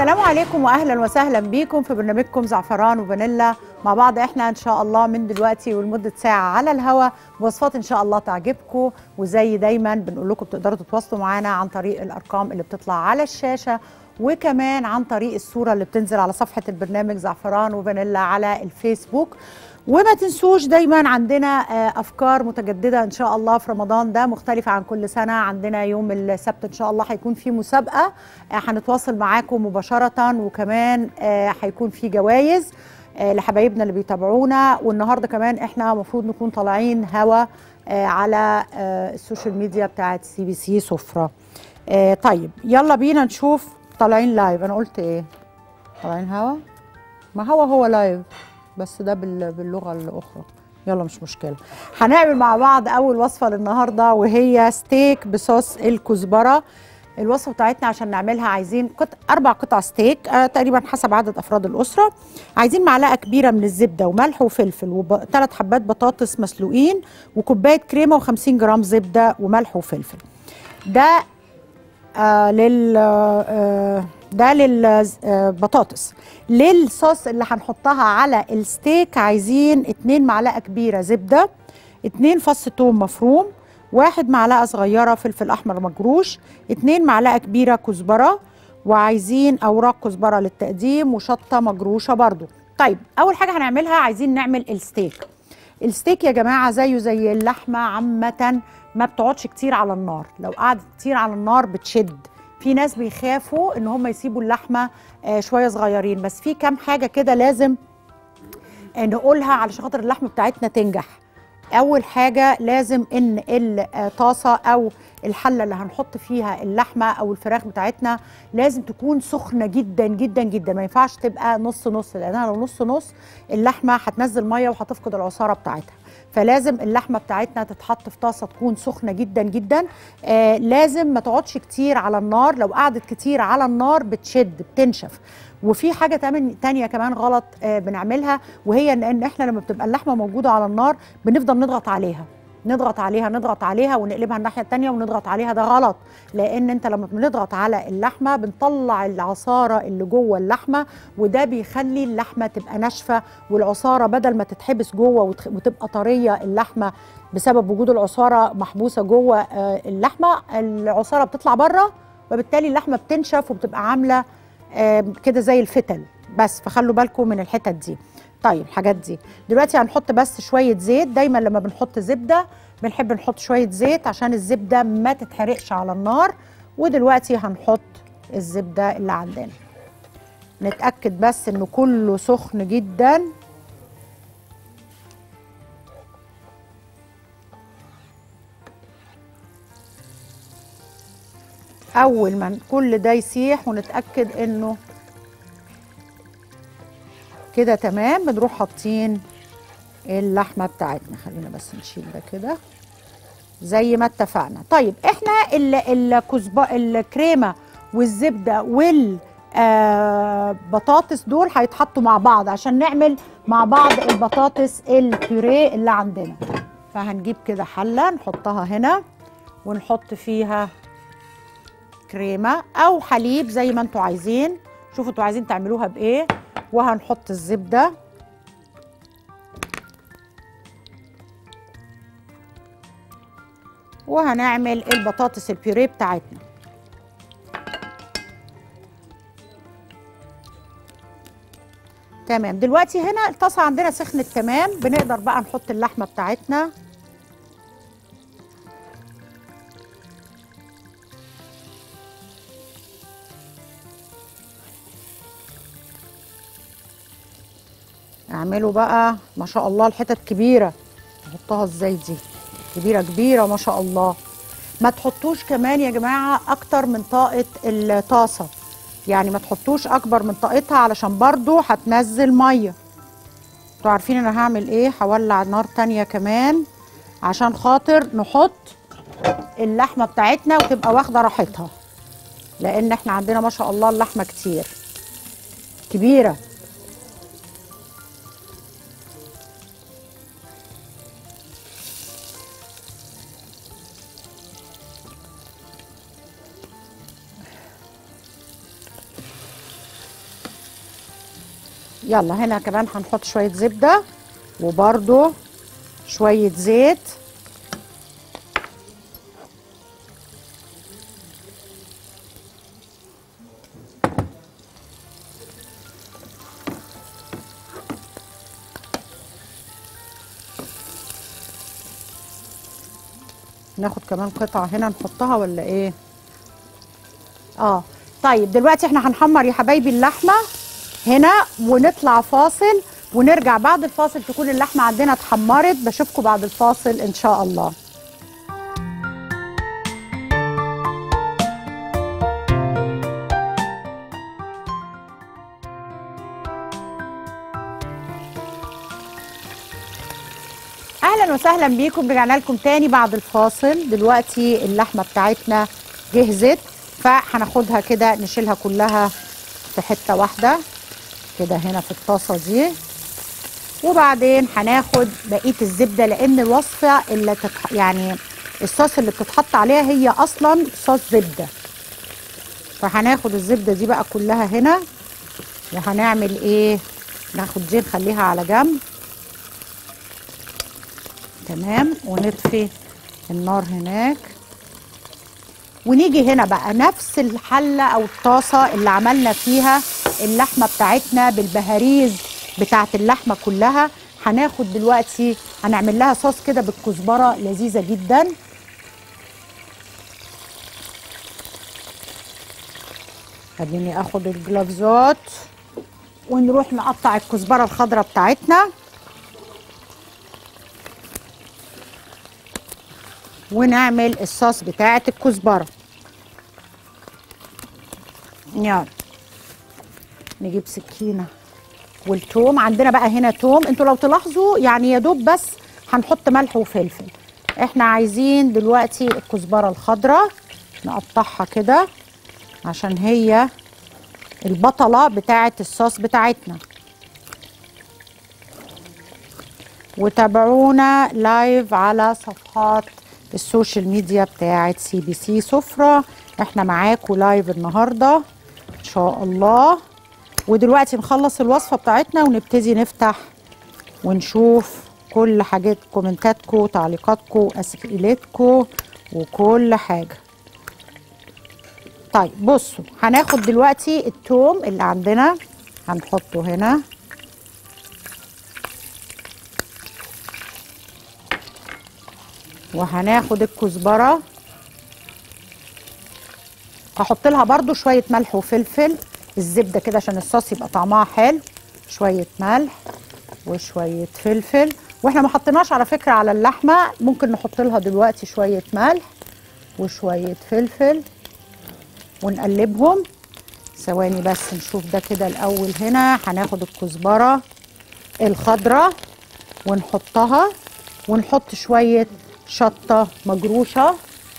السلام عليكم واهلا وسهلا بيكم في برنامجكم زعفران وفانيلا مع بعض احنا ان شاء الله من دلوقتي ولمده ساعه على الهوا بوصفات ان شاء الله تعجبكم وزي دايما بنقول لكم تقدروا تتواصلوا معانا عن طريق الارقام اللي بتطلع على الشاشه وكمان عن طريق الصوره اللي بتنزل على صفحه البرنامج زعفران وفانيلا على الفيسبوك وما تنسوش دايما عندنا افكار متجدده ان شاء الله في رمضان ده مختلفه عن كل سنه عندنا يوم السبت ان شاء الله هيكون في مسابقه هنتواصل معاكم مباشره وكمان هيكون في جوائز لحبايبنا اللي بيتابعونا والنهارده كمان احنا المفروض نكون طالعين هوا على السوشيال ميديا بتاعت سي بي سي سفره طيب يلا بينا نشوف طالعين لايف انا قلت ايه طالعين هوا ما هو هو لايف بس ده باللغه الاخرى يلا مش مشكله هنعمل مع بعض اول وصفه للنهارده وهي ستيك بصوص الكزبره الوصفه بتاعتنا عشان نعملها عايزين قطع اربع قطع ستيك آه تقريبا حسب عدد افراد الاسره عايزين معلقه كبيره من الزبده وملح وفلفل وثلاث حبات بطاطس مسلوقين وكوبايه كريمه و50 جرام زبده وملح وفلفل ده آه لل آه ده للبطاطس للصوص اللي هنحطها على الستيك عايزين اتنين معلقه كبيره زبده اتنين فص توم مفروم واحد معلقه صغيره فلفل احمر مجروش اتنين معلقه كبيره كزبره وعايزين اوراق كزبره للتقديم وشطه مجروشه برضو طيب اول حاجه هنعملها عايزين نعمل الستيك الستيك يا جماعه زيه زي اللحمه عامه ما بتقعدش كتير على النار لو قعدت كتير على النار بتشد في ناس بيخافوا ان هم يسيبوا اللحمه آه شويه صغيرين بس في كام حاجه كده لازم آه نقولها علشان خاطر اللحمه بتاعتنا تنجح اول حاجه لازم ان الطاسه او الحله اللي هنحط فيها اللحمه او الفراخ بتاعتنا لازم تكون سخنه جدا جدا جدا ما ينفعش تبقى نص نص لانها لو نص نص اللحمه هتنزل ميه وهتفقد العصاره بتاعتها فلازم اللحمه بتاعتنا تتحط في طاسه تكون سخنه جدا جدا آه لازم ما تقعدش كتير على النار لو قعدت كتير على النار بتشد بتنشف وفي حاجه تانية كمان غلط آه بنعملها وهي ان, إن احنا لما بتبقى اللحمه موجوده على النار بنفضل نضغط عليها نضغط عليها نضغط عليها ونقلبها الناحيه الثانيه ونضغط عليها ده غلط لان انت لما بنضغط على اللحمه بنطلع العصاره اللي جوه اللحمه وده بيخلي اللحمه تبقى ناشفه والعصاره بدل ما تتحبس جوه وتبقى طريه اللحمه بسبب وجود العصاره محبوسه جوه اللحمه العصاره بتطلع بره وبالتالي اللحمه بتنشف وبتبقى عامله كده زي الفتل بس فخلوا بالكم من الحتت دي طيب الحاجات دي دلوقتي هنحط بس شويه زيت دايما لما بنحط زبده بنحب نحط شويه زيت عشان الزبده ما تتحرقش على النار ودلوقتي هنحط الزبده اللي عندنا نتاكد بس انه كله سخن جدا اول ما كل ده يسيح ونتاكد انه كده تمام بنروح حاطين اللحمه بتاعتنا خلينا بس نشيل ده كده زي ما اتفقنا طيب احنا الكزبه الكريمه والزبده وال آه بطاطس دول هيتحطوا مع بعض عشان نعمل مع بعض البطاطس البيوريه اللي عندنا فهنجيب كده حله نحطها هنا ونحط فيها كريمه او حليب زي ما انتوا عايزين شوفوا انتوا عايزين تعملوها بايه وهنحط الزبده وهنعمل البطاطس البيوريه بتاعتنا تمام دلوقتي هنا الطاسه عندنا سخنت تمام بنقدر بقى نحط اللحمه بتاعتنا اعملوا بقى ما شاء الله الحتت كبيره نحطها ازاي دي كبيره كبيره ما شاء الله ما تحطوش كمان يا جماعه اكتر من طاقه الطاسه يعني ما تحطوش اكبر من طاقتها علشان برضو هتنزل ميه انتوا عارفين انا هعمل ايه هولع نار تانية كمان عشان خاطر نحط اللحمه بتاعتنا وتبقى واخده راحتها لان احنا عندنا ما شاء الله اللحمه كتير كبيره يلا هنا كمان هنحط شويه زبده وبرده شويه زيت ناخد كمان قطعة هنا نحطها ولا ايه اه طيب دلوقتي احنا هنحمر يا حبايبي اللحمة هنا ونطلع فاصل ونرجع بعد الفاصل تكون اللحمة عندنا اتحمرت بشوفكم بعد الفاصل ان شاء الله اهلا وسهلا بيكم رجعنا لكم تاني بعد الفاصل دلوقتي اللحمه بتاعتنا جهزت فهناخدها كده نشيلها كلها في حته واحده كده هنا في الطاسه دي وبعدين هناخد بقيه الزبده لان الوصفه اللي تتح... يعني الصوص اللي بتتحط عليها هي اصلا صوص زبده فهناخد الزبده دي بقى كلها هنا وهنعمل ايه ناخد دي نخليها على جنب تمام ونطفي النار هناك ونيجي هنا بقى نفس الحلة أو الطاسة اللي عملنا فيها اللحمة بتاعتنا بالبهاريز بتاعت اللحمة كلها هناخد دلوقتي هنعمل لها صوص كده بالكزبرة لذيذة جدا خليني اخد الجلافزات ونروح نقطع الكزبرة الخضراء بتاعتنا ونعمل الصوص بتاعة الكزبرة يلا نجيب سكينة والثوم عندنا بقى هنا توم انتوا لو تلاحظوا يعني يا دوب بس هنحط ملح وفلفل احنا عايزين دلوقتي الكزبرة الخضراء نقطعها كده عشان هي البطلة بتاعة الصوص بتاعتنا وتابعونا لايف على صفحات السوشيال ميديا بتاعت سي بي سي سفرة احنا معاكم لايف النهاردة ان شاء الله ودلوقتي نخلص الوصفة بتاعتنا ونبتدي نفتح ونشوف كل حاجات كومنتاتكم تعليقاتكم اسئلتكم وكل حاجة طيب بصوا هناخد دلوقتي التوم اللي عندنا هنحطه هنا وهناخد الكزبره هحط لها برده شويه ملح وفلفل الزبده كده عشان الصوص يبقى طعمها حلو شويه ملح وشويه فلفل واحنا ما حطيناش على فكره على اللحمه ممكن نحط لها دلوقتي شويه ملح وشويه فلفل ونقلبهم ثواني بس نشوف ده كده الاول هنا هناخد الكزبره الخضراء ونحطها ونحط شويه شطة مجروشة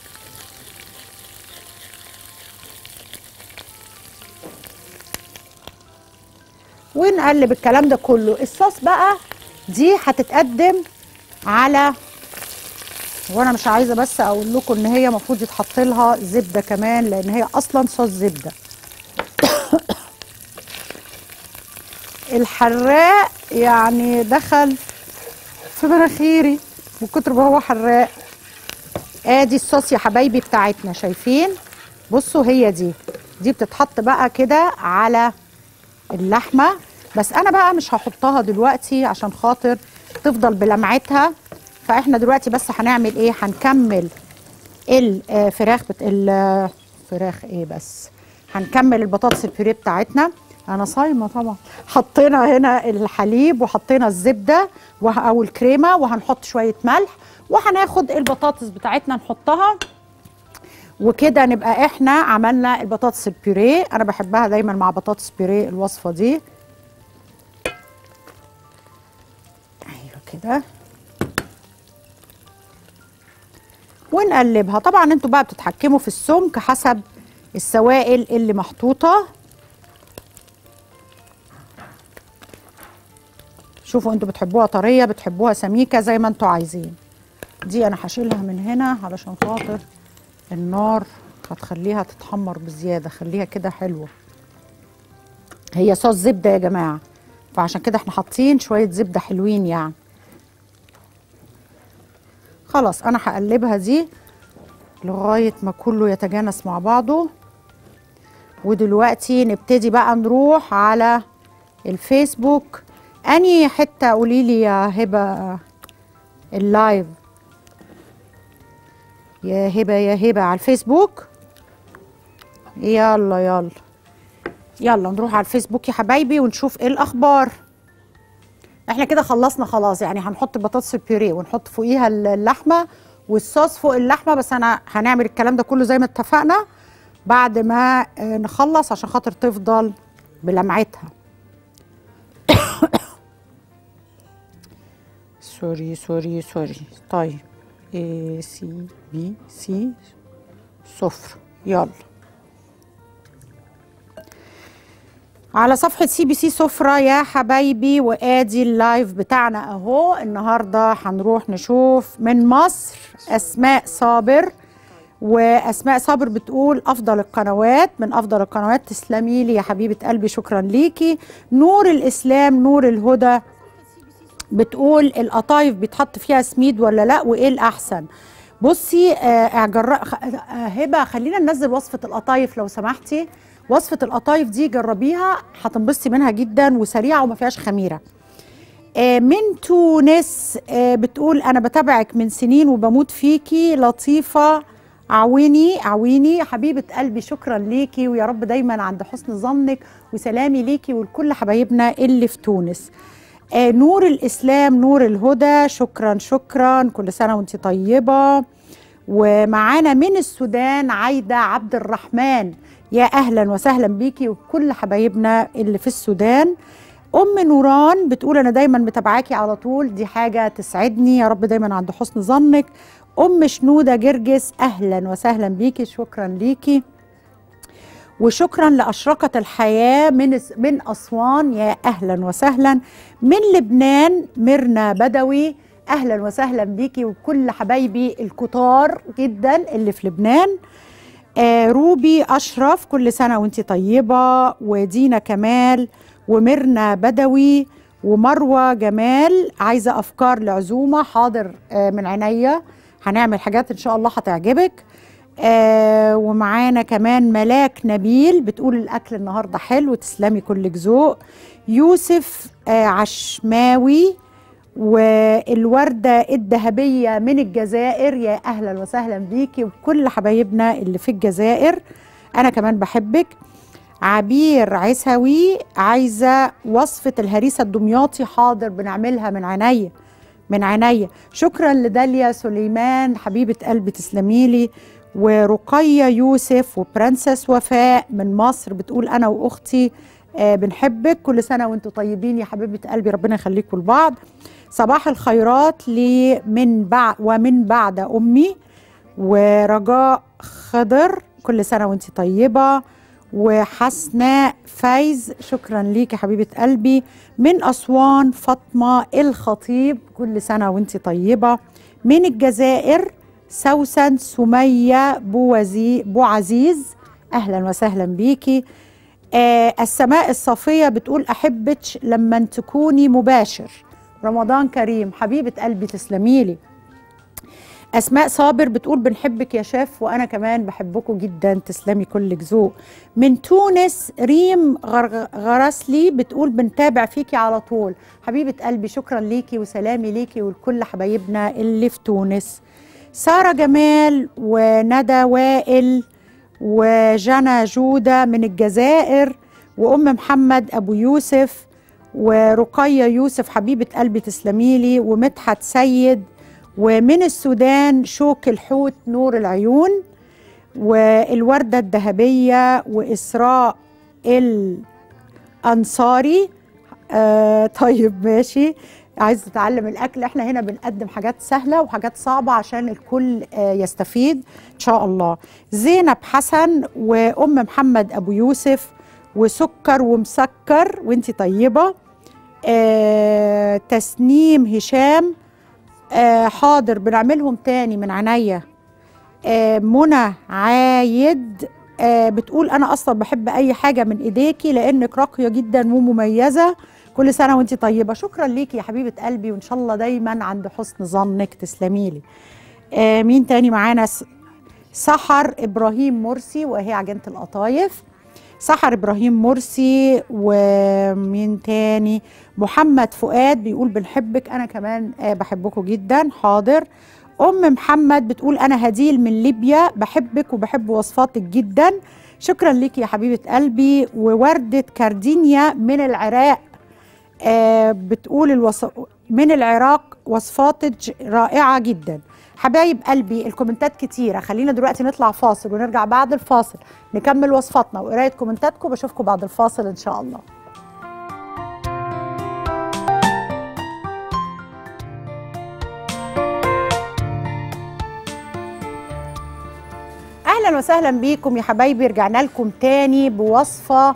ونقلب الكلام ده كله الصوص بقى دي هتتقدم على وانا مش عايزه بس اقول لكم ان هي المفروض يتحط لها زبده كمان لان هي اصلا صوص زبده الحراق يعني دخل في مناخيري من كتر ما هو حراق ادي الصوص يا حبايبي بتاعتنا شايفين بصوا هي دي دي بتتحط بقى كده على اللحمه بس انا بقى مش هحطها دلوقتي عشان خاطر تفضل بلمعتها فاحنا دلوقتي بس هنعمل ايه هنكمل الفراخ بت... الفراخ ايه بس هنكمل البطاطس البيوريه بتاعتنا انا صايمه طبعا حطينا هنا الحليب وحطينا الزبده وه- او الكريمه وهنحط شويه ملح وهناخد البطاطس بتاعتنا نحطها وكده نبقى احنا عملنا البطاطس البيوريه انا بحبها دايما مع بطاطس بيوريه الوصفه دي ايوه كده ونقلبها طبعا انتوا بقى بتتحكموا في السمك حسب السوائل اللي محطوطه شوفوا انتوا بتحبوها طريه بتحبوها سميكه زي ما انتوا عايزين دي انا هشيلها من هنا علشان خاطر النار هتخليها تتحمر بزياده خليها كده حلوه هي صوص زبده يا جماعه فعشان كده احنا حاطين شويه زبده حلوين يعني خلاص انا هقلبها دي لغايه ما كله يتجانس مع بعضه ودلوقتي نبتدي بقى نروح على الفيسبوك اني حته قولي لي يا هبه اللايف يا هبه يا هبه على الفيسبوك يلا يلا يلا نروح على الفيسبوك يا حبايبي ونشوف ايه الاخبار احنا كده خلصنا خلاص يعني هنحط بطاطس البيوريه ونحط فوقيها اللحمه والصوص فوق اللحمه بس انا هنعمل الكلام ده كله زي ما اتفقنا بعد ما آه، نخلص عشان خاطر تفضل بلمعتها سوري سوري سوري طيب اي سي بي سي صفر يلا على صفحة سي بي سي سفرة يا حبايبي وادي اللايف بتاعنا اهو النهاردة هنروح نشوف من مصر اسماء صابر واسماء صابر بتقول افضل القنوات من افضل القنوات تسلمي لي يا حبيبة قلبي شكرا ليكي نور الاسلام نور الهدى بتقول القطايف بيتحط فيها سميد ولا لا وايه الاحسن بصي آه جر... خ- آه، هبه خلينا ننزل وصفه القطايف لو سمحتي وصفه القطايف دي جربيها هتنبسطي منها جدا وسريعه وما فيهاش خميره آه، من تونس آه، بتقول انا بتابعك من سنين وبموت فيكي لطيفه عويني عويني حبيبه قلبي شكرا ليكي ويا رب دايما عند حسن ظنك وسلامي ليكي ولكل حبايبنا اللي في تونس آه، نور الاسلام نور الهدى شكرا شكرا كل سنه وانت طيبه ومعانا من السودان عايده عبد الرحمن يا اهلا وسهلا بيكي وكل حبايبنا اللي في السودان ام نوران بتقول انا دايما متابعاكي على طول دي حاجه تسعدني يا رب دايما عند حسن ظنك ام شنوده جرجس اهلا وسهلا بيكي شكرا ليكي وشكرا لأشرقة الحياة من من أسوان يا أهلا وسهلا من لبنان ميرنا بدوي أهلا وسهلا بيكي وكل حبايبي الكتار جدا اللي في لبنان آه روبي أشرف كل سنة وانت طيبة ودينا كمال وميرنا بدوي ومروة جمال عايزة أفكار لعزومة حاضر آه من عينيا هنعمل حاجات إن شاء الله هتعجبك آه ومعانا كمان ملاك نبيل بتقول الاكل النهارده حلو تسلمي كل ذوق يوسف آه عشماوي والورده الذهبيه من الجزائر يا اهلا وسهلا بيكي وكل حبايبنا اللي في الجزائر انا كمان بحبك عبير عيسوي عايزه وصفه الهريسه الدمياطي حاضر بنعملها من عينيا من عينيا شكرا لداليا سليمان حبيبه قلبي تسلميلي ورقية يوسف وبرنسس وفاء من مصر بتقول أنا وأختي آه بنحبك كل سنة وانتم طيبين يا حبيبة قلبي ربنا يخليكم لبعض صباح الخيرات لي من بعد ومن بعد أمي ورجاء خضر كل سنة وانت طيبة وحسناء فايز شكرا ليك يا حبيبة قلبي من أسوان فاطمة الخطيب كل سنة وانت طيبة من الجزائر سوسن سمية بوزي بوعزيز أهلا وسهلا بيكي آه السماء الصافية بتقول أحبك لما تكوني مباشر رمضان كريم حبيبة قلبي تسلميلي أسماء صابر بتقول بنحبك يا شيف وأنا كمان بحبكم جدا تسلمي كل ذوق من تونس ريم غر- غرسلي بتقول بنتابع فيكي على طول حبيبة قلبي شكرا ليكي وسلامي ليكي ولكل حبايبنا اللي في تونس سارة جمال وندى وائل وجنى جودة من الجزائر وأم محمد أبو يوسف ورقية يوسف حبيبة قلبي تسلميلي ومدحت سيد ومن السودان شوك الحوت نور العيون والوردة الذهبية وإسراء الأنصاري آه طيب ماشي عايز تتعلم الاكل احنا هنا بنقدم حاجات سهله وحاجات صعبه عشان الكل آه، يستفيد ان شاء الله زينب حسن وام محمد ابو يوسف وسكر ومسكر وانتي طيبه آه تسنيم هشام آه حاضر بنعملهم تاني من عينيا آه منى عايد آه بتقول انا اصلا بحب اي حاجه من ايديكي لانك راقيه جدا ومميزه كل سنه وانت طيبه شكرا ليكي يا حبيبه قلبي وان شاء الله دايما عند حسن ظنك تسلمي لي آه مين تاني معانا س- سحر ابراهيم مرسي وهي عجينه القطايف سحر ابراهيم مرسي ومين تاني محمد فؤاد بيقول بنحبك انا كمان آه بحبكم جدا حاضر ام محمد بتقول انا هديل من ليبيا بحبك وبحب وصفاتك جدا شكرا ليكي يا حبيبه قلبي وورده كاردينيا من العراق آه بتقول الوص... من العراق وصفاتك رائعه جدا حبايب قلبي الكومنتات كتيره خلينا دلوقتي نطلع فاصل ونرجع بعد الفاصل نكمل وصفاتنا وقرايه كومنتاتكم بشوفكم بعد الفاصل ان شاء الله اهلا وسهلا بيكم يا حبايبي رجعنا لكم تاني بوصفه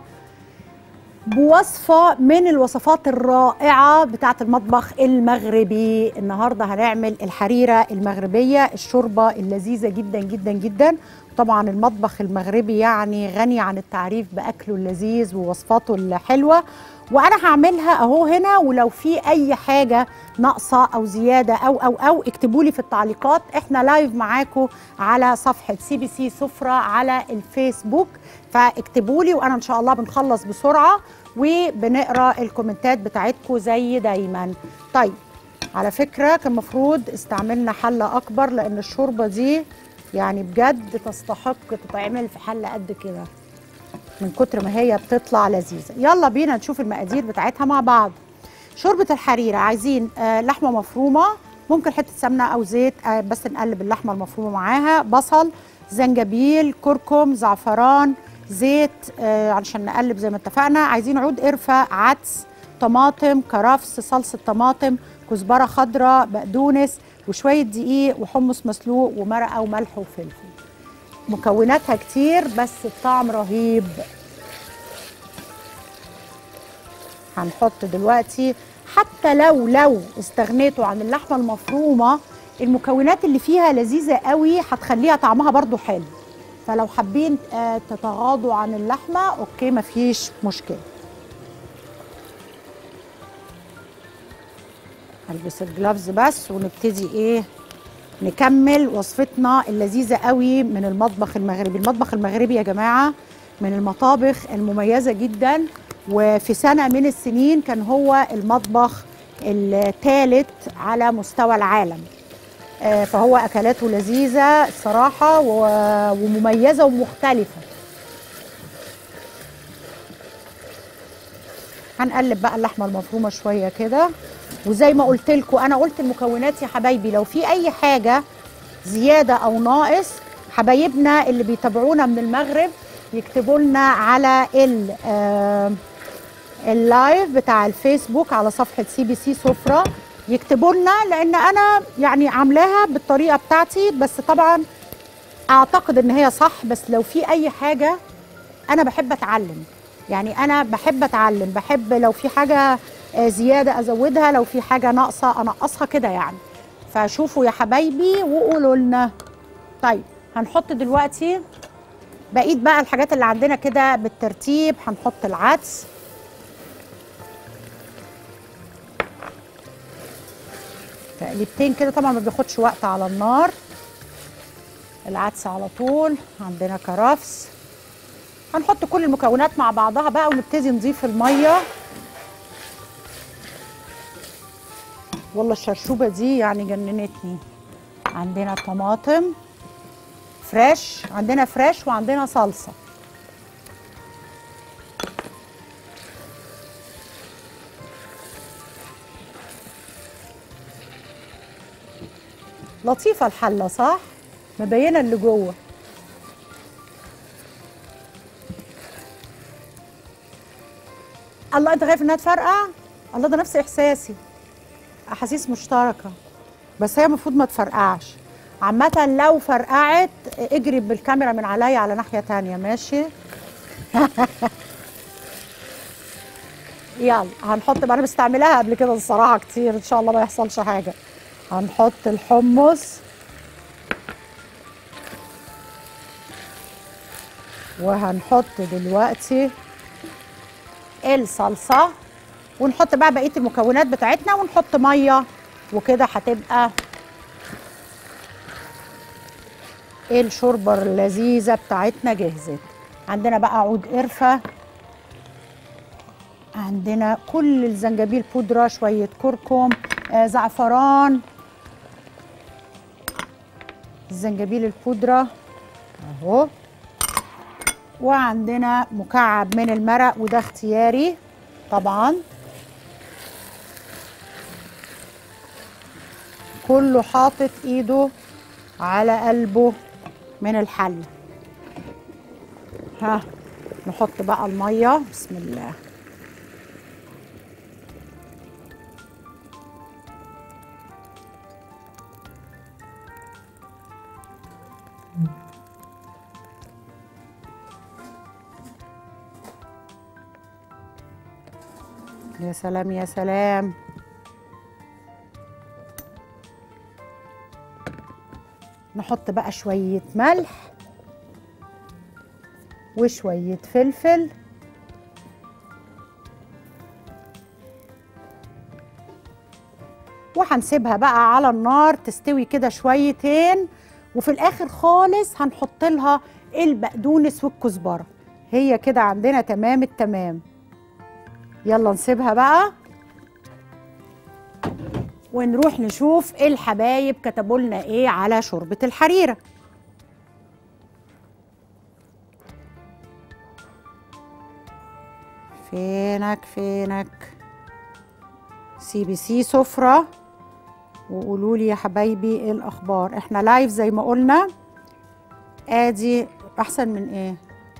بوصفه من الوصفات الرائعه بتاعه المطبخ المغربي النهارده هنعمل الحريره المغربيه الشوربه اللذيذه جدا جدا جدا طبعا المطبخ المغربي يعني غني عن التعريف باكله اللذيذ ووصفاته الحلوه وانا هعملها اهو هنا ولو في اي حاجه ناقصه او زياده او او او اكتبوا لي في التعليقات احنا لايف معاكم على صفحه سي بي سي سفره على الفيسبوك فاكتبوا لي وانا ان شاء الله بنخلص بسرعه وبنقرا الكومنتات بتاعتكم زي دايما طيب على فكره كان المفروض استعملنا حله اكبر لان الشوربه دي يعني بجد تستحق تتعمل في حله قد كده من كتر ما هي بتطلع لذيذه يلا بينا نشوف المقادير بتاعتها مع بعض شوربه الحريره عايزين آه لحمه مفرومه ممكن حته سمنه او زيت آه بس نقلب اللحمه المفرومه معاها بصل زنجبيل كركم زعفران زيت آه علشان نقلب زي ما اتفقنا عايزين عود قرفه عدس طماطم كرفس صلصه طماطم كزبره خضراء بقدونس وشويه دقيق وحمص مسلوق ومرقه وملح وفلفل مكوناتها كتير بس الطعم رهيب هنحط دلوقتي حتى لو لو استغنيتوا عن اللحمه المفرومه المكونات اللي فيها لذيذه قوي هتخليها طعمها برضو حلو فلو حابين آه، تتغاضوا عن اللحمه اوكي مفيش مشكله هلبس الجلافز بس ونبتدي ايه نكمل وصفتنا اللذيذه قوي من المطبخ المغربي المطبخ المغربي يا جماعه من المطابخ المميزه جدا وفي سنه من السنين كان هو المطبخ الثالث على مستوى العالم آه، فهو اكلاته لذيذه الصراحه و- ومميزه ومختلفه هنقلب بقى اللحمه المفرومه شويه كده وزي ما قلت لكم انا قلت المكونات يا حبايبي لو في اي حاجه زياده او ناقص حبايبنا اللي بيتابعونا من المغرب يكتبوا لنا على ال آه، اللايف بتاع الفيسبوك على صفحه سي بي سي سفره يكتبوا لنا لان انا يعني عاملاها بالطريقه بتاعتي بس طبعا اعتقد ان هي صح بس لو في اي حاجه انا بحب اتعلم يعني انا بحب اتعلم بحب لو في حاجه آه، زياده ازودها لو في حاجه ناقصه انقصها كده يعني فشوفوا يا حبايبي وقولوا لنا طيب هنحط دلوقتي بقيت بقى الحاجات اللي عندنا كده بالترتيب هنحط العدس تقليبتين كده طبعا ما بياخدش وقت على النار العدس على طول عندنا كرفس هنحط كل المكونات مع بعضها بقى ونبتدي نضيف الميه والله الشرشوبه دي يعني جننتني عندنا طماطم فريش عندنا فريش وعندنا صلصه لطيفه الحله صح مبينه اللي جوه الله انت خايف انها تفرقع الله ده نفس احساسي احاسيس مشتركه بس هي المفروض ما تفرقعش عامة لو فرقعت اجري بالكاميرا من عليا على ناحية تانية ماشي يلا هنحط بقى انا مستعملاها قبل كده الصراحة كتير ان شاء الله ما يحصلش حاجة هنحط الحمص وهنحط دلوقتي الصلصة ونحط بقى بقيه المكونات بتاعتنا ونحط ميه وكده هتبقى الشوربه اللذيذه بتاعتنا جهزت عندنا بقى عود قرفه عندنا كل الزنجبيل بودره شويه كركم آه زعفران الزنجبيل البودره اهو وعندنا مكعب من المرق وده اختياري طبعا كله حاطط ايده على قلبه من الحل ها نحط بقى الميه بسم الله يا سلام يا سلام نحط بقى شوية ملح وشوية فلفل وهنسيبها بقى على النار تستوي كده شويتين وفي الاخر خالص هنحط لها البقدونس والكزبره هي كده عندنا تمام التمام يلا نسيبها بقى ونروح نشوف الحبايب كتبوا لنا ايه على شوربه الحريره فينك فينك سي بي سي سفره وقولوا لي يا حبايبي ايه الاخبار احنا لايف زي ما قلنا ادي احسن من ايه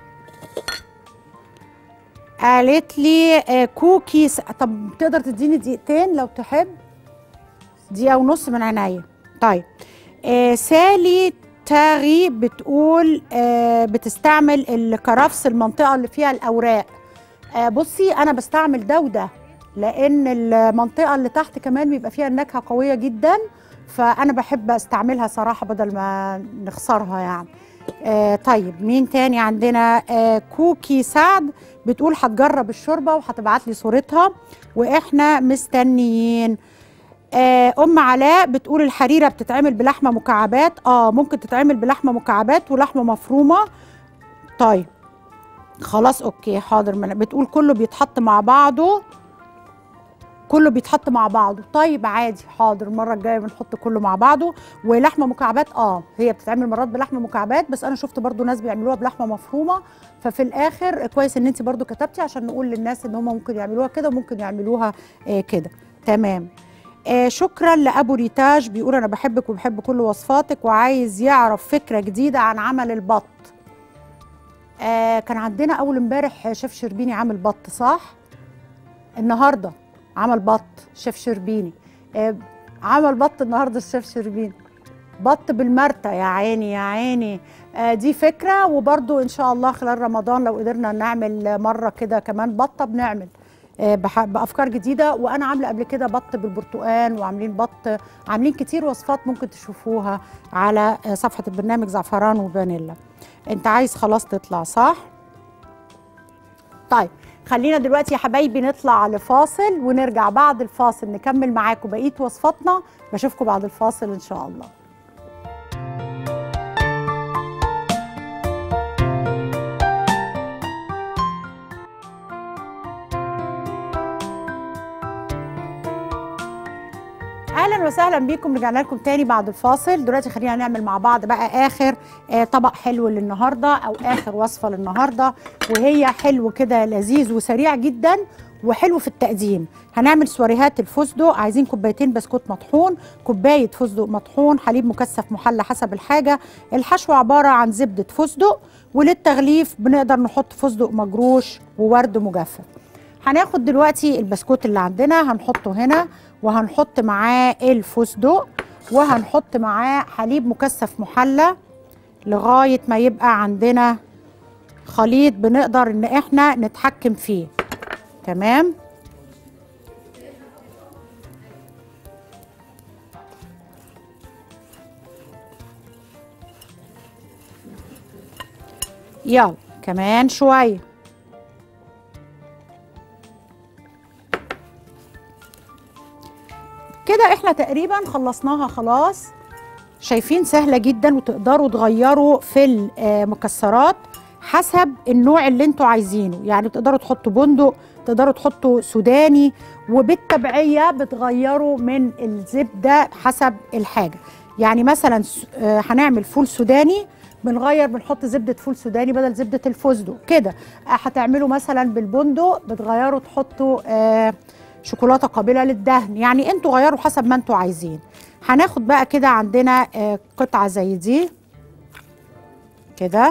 قالت لي آه، كوكيز طب تقدر تديني دقيقتين لو تحب دقيقة ونص من عينيا طيب آه سالي تاغي بتقول آه بتستعمل الكرفس المنطقة اللي فيها الأوراق آه بصي أنا بستعمل ده وده لأن المنطقة اللي تحت كمان بيبقى فيها النكهة قوية جدا فأنا بحب استعملها صراحة بدل ما نخسرها يعني آه طيب مين تاني عندنا آه كوكي سعد بتقول هتجرب الشوربه وهتبعت لي صورتها واحنا مستنيين آه ام علاء بتقول الحريره بتتعمل بلحمه مكعبات اه ممكن تتعمل بلحمه مكعبات ولحمه مفرومه طيب خلاص اوكي حاضر من بتقول كله بيتحط مع بعضه كله بيتحط مع بعضه طيب عادي حاضر المره الجايه بنحط كله مع بعضه ولحمه مكعبات اه هي بتتعمل مرات بلحمه مكعبات بس انا شفت برضو ناس بيعملوها بلحمه مفرومه ففي الاخر كويس ان انت برضو كتبتي عشان نقول للناس ان هم ممكن يعملوها كده وممكن يعملوها آه كده تمام آه شكرا لابو ريتاج بيقول انا بحبك وبحب كل وصفاتك وعايز يعرف فكره جديده عن عمل البط آه كان عندنا اول امبارح شيف شربيني عامل بط صح النهارده عمل بط شيف شربيني آه عمل بط النهارده الشيف شربيني بط بالمرتة يا عيني يا عيني آه دي فكرة وبرضو إن شاء الله خلال رمضان لو قدرنا نعمل مرة كده كمان بطة بنعمل آه بح- بأفكار جديدة وأنا عاملة قبل كده بط بالبرتقال وعاملين بط عاملين كتير وصفات ممكن تشوفوها على آه صفحة البرنامج زعفران وفانيلا أنت عايز خلاص تطلع صح؟ طيب خلينا دلوقتي يا حبايبي نطلع لفاصل ونرجع بعد الفاصل نكمل معاكم بقيه وصفاتنا بشوفكم بعد الفاصل ان شاء الله اهلا وسهلا بيكم رجعنا لكم تاني بعد الفاصل دلوقتي خلينا نعمل مع بعض بقى اخر آه طبق حلو للنهارده او اخر وصفه للنهارده وهي حلو كده لذيذ وسريع جدا وحلو في التقديم هنعمل سواريهات الفستق عايزين كوبايتين بسكوت مطحون كوبايه فستق مطحون حليب مكثف محلى حسب الحاجه الحشو عباره عن زبده فستق وللتغليف بنقدر نحط فستق مجروش وورد مجفف هناخد دلوقتي البسكوت اللي عندنا هنحطه هنا وهنحط معاه الفستق وهنحط معاه حليب مكثف محلى لغايه ما يبقى عندنا خليط بنقدر ان احنا نتحكم فيه تمام يلا كمان شويه كده احنا تقريبا خلصناها خلاص شايفين سهله جدا وتقدروا تغيروا في المكسرات حسب النوع اللي انتوا عايزينه يعني تقدروا تحطوا بندق تقدروا تحطوا سوداني وبالتبعيه بتغيروا من الزبده حسب الحاجه يعني مثلا س- آه، هنعمل فول سوداني بنغير بنحط زبده فول سوداني بدل زبده الفستق كده آه، هتعملوا مثلا بالبندق بتغيروا تحطوا آه، شوكولاته قابله للدهن يعني انتوا غيروا حسب ما انتوا عايزين هناخد بقى كده عندنا آه، قطعه زي دي كده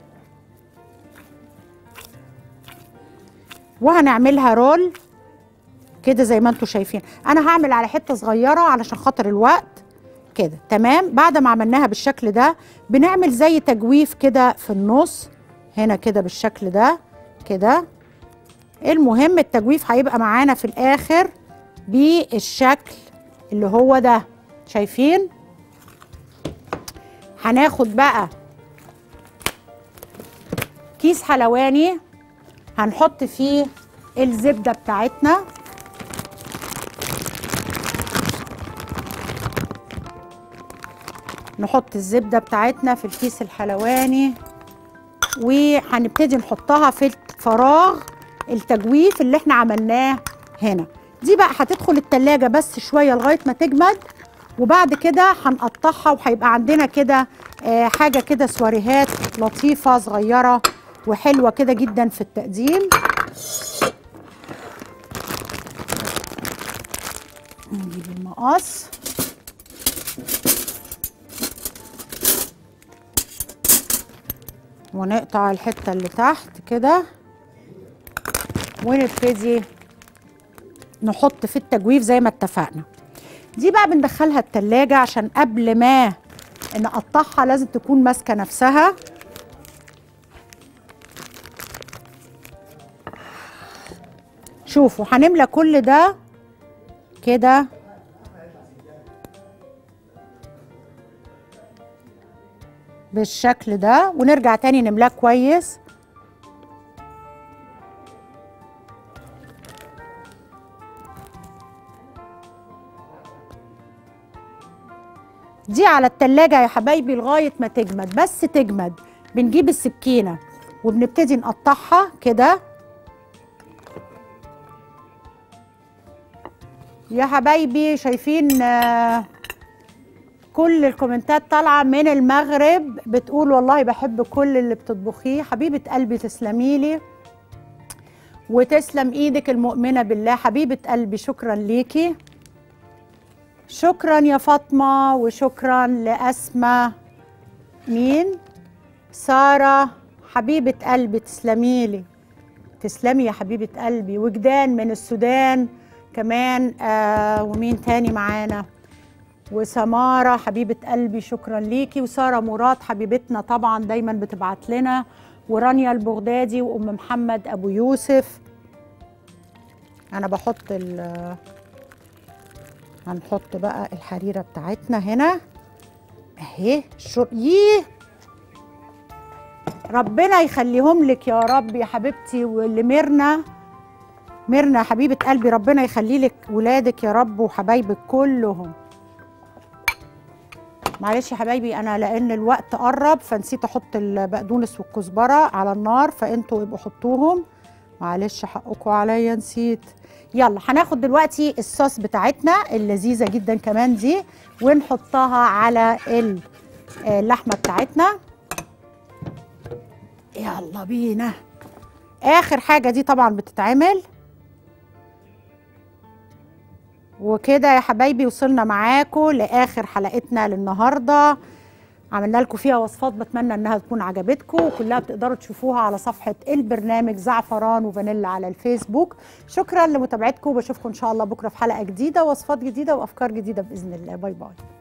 وهنعملها رول كده زي ما انتوا شايفين انا هعمل على حته صغيره علشان خاطر الوقت كده تمام بعد ما عملناها بالشكل ده بنعمل زي تجويف كده في النص هنا كده بالشكل ده كده المهم التجويف هيبقى معانا في الاخر بالشكل اللي هو ده شايفين هناخد بقى كيس حلواني هنحط فيه الزبدة بتاعتنا نحط الزبدة بتاعتنا في الكيس الحلواني وهنبتدي نحطها في الفراغ التجويف اللي احنا عملناه هنا دي بقى هتدخل التلاجة بس شوية لغاية ما تجمد وبعد كده هنقطعها وهيبقى عندنا كده آه، حاجة كده سواريهات لطيفة صغيرة وحلوة كده جدا في التقديم نجيب المقص ونقطع الحتة اللي تحت كده ونبتدي نحط في التجويف زي ما اتفقنا دي بقى بندخلها التلاجة عشان قبل ما نقطعها لازم تكون ماسكة نفسها شوفوا هنملى كل ده كده بالشكل ده ونرجع تاني نملاه كويس دي على التلاجة يا حبايبي لغاية ما تجمد بس تجمد بنجيب السكينة وبنبتدي نقطعها كده يا حبايبي شايفين آه، كل الكومنتات طالعة من المغرب بتقول والله بحب كل اللي بتطبخيه حبيبة قلبي تسلميلي وتسلم ايدك المؤمنة بالله حبيبة قلبي شكرا ليكي شكرا يا فاطمة وشكرا لأسماء مين سارة حبيبة قلبي تسلميلي تسلمي يا حبيبة قلبي وجدان من السودان كمان آه ومين تاني معانا وسمارة حبيبة قلبي شكرا ليكي وسارة مراد حبيبتنا طبعا دايما بتبعت لنا ورانيا البغدادي وأم محمد أبو يوسف أنا بحط ال هنحط بقى الحريرة بتاعتنا هنا اهي شر... ييه ربنا يخليهم لك يا رب يا حبيبتي واللي ميرنا ميرنا حبيبة قلبي ربنا يخلي لك ولادك يا رب وحبايبك كلهم معلش يا حبايبي انا لان الوقت قرب فنسيت احط البقدونس والكزبره على النار فانتوا ابقوا حطوهم معلش حقكم عليا نسيت يلا هناخد دلوقتي الصوص بتاعتنا اللذيذه جدا كمان دي ونحطها على ال- آه، اللحمه بتاعتنا يلا بينا اخر حاجه دي طبعا بتتعمل وكده يا حبايبي وصلنا معاكم لاخر حلقتنا للنهارده عملنا لكم فيها وصفات بتمنى انها تكون عجبتكم وكلها بتقدروا تشوفوها على صفحه البرنامج زعفران وفانيلا على الفيسبوك شكرا لمتابعتكم وبشوفكم ان شاء الله بكره في حلقه جديده وصفات جديده وافكار جديده باذن الله باي باي